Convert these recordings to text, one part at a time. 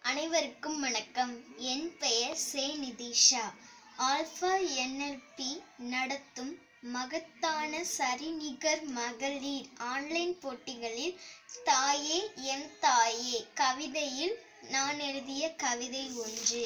அனைவருக்கும் வணக்கம் என் பெயர் சே நிதிஷா ஆல்ஃபா என்எல்பி நடத்தும் மகத்தான சரிநிகர் மகளிர் ஆன்லைன் போட்டிகளில் தாயே என் தாயே கவிதையில் நான் எழுதிய கவிதை ஒன்று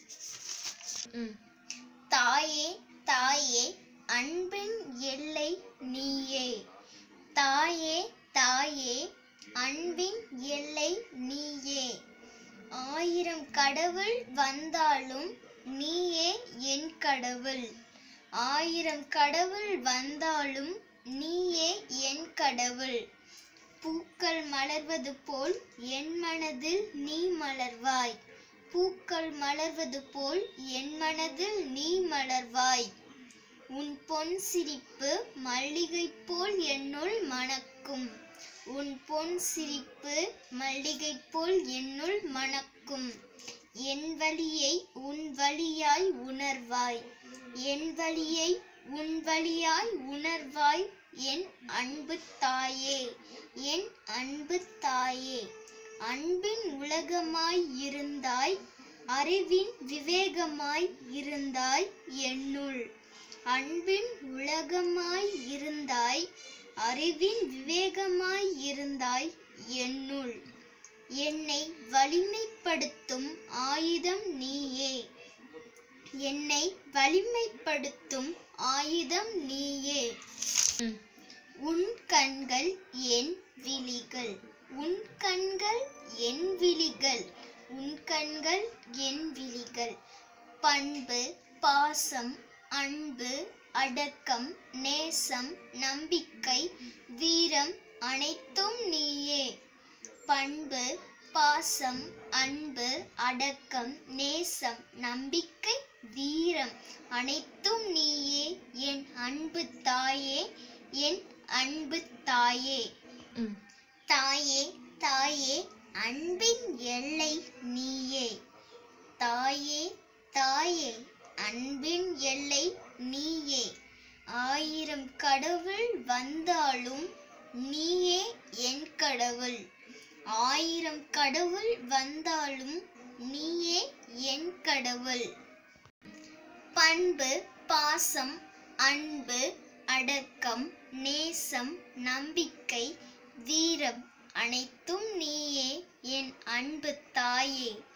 தாயே தாயே அன்பின் எல்லை நீயே தாயே தாயே அன்பின் எல்லை நீயே ஆயிரம் கடவுள் வந்தாலும் நீயே என் கடவுள் ஆயிரம் கடவுள் வந்தாலும் நீயே என் கடவுள் பூக்கள் மலர்வது போல் என் மனதில் நீ மலர்வாய் பூக்கள் மலர்வது போல் என் மனதில் நீ மலர்வாய் உன் பொன் சிரிப்பு மல்லிகை போல் என்னுள் மணக்கும் உன் பொன் சிரிப்பு மல்லிகை போல் என்னுள் மணக்கும் என் வழியை உன் வழியாய் உணர்வாய் என் வழியை உன் வழியாய் உணர்வாய் என் அன்பு தாயே என் அன்பு தாயே அன்பின் உலகமாய் இருந்தாய் அறிவின் விவேகமாய் இருந்தாய் என்னுள் அன்பின் உலகமாய் இருந்தாய் அறிவின் விவேகமாய் இருந்தாய் என்னுள் என்னை வலிமைப்படுத்தும் ஆயுதம் நீயே என்னை வலிமைப்படுத்தும் ஆயுதம் நீயே உன் கண்கள் என் விழிகள் உன் கண்கள் என் விழிகள் உன் கண்கள் என் விழிகள் பண்பு பாசம் அன்பு அடக்கம் நேசம் நம்பிக்கை வீரம் அனைத்தும் நீயே பண்பு பாசம் அன்பு அடக்கம் நேசம் நம்பிக்கை வீரம் அனைத்தும் நீயே என் அன்பு தாயே என் அன்பு தாயே தாயே தாயே அன்பின் எல்லை நீயே தாயே தாயே அன்பின் எல்லை நீயே ஆயிரம் கடவுள் வந்தாலும் நீயே என் கடவுள் ஆயிரம் கடவுள் வந்தாலும் நீயே என் கடவுள் பண்பு பாசம் அன்பு அடக்கம் நேசம் நம்பிக்கை வீரம் அனைத்தும் நீயே என் அன்பு தாயே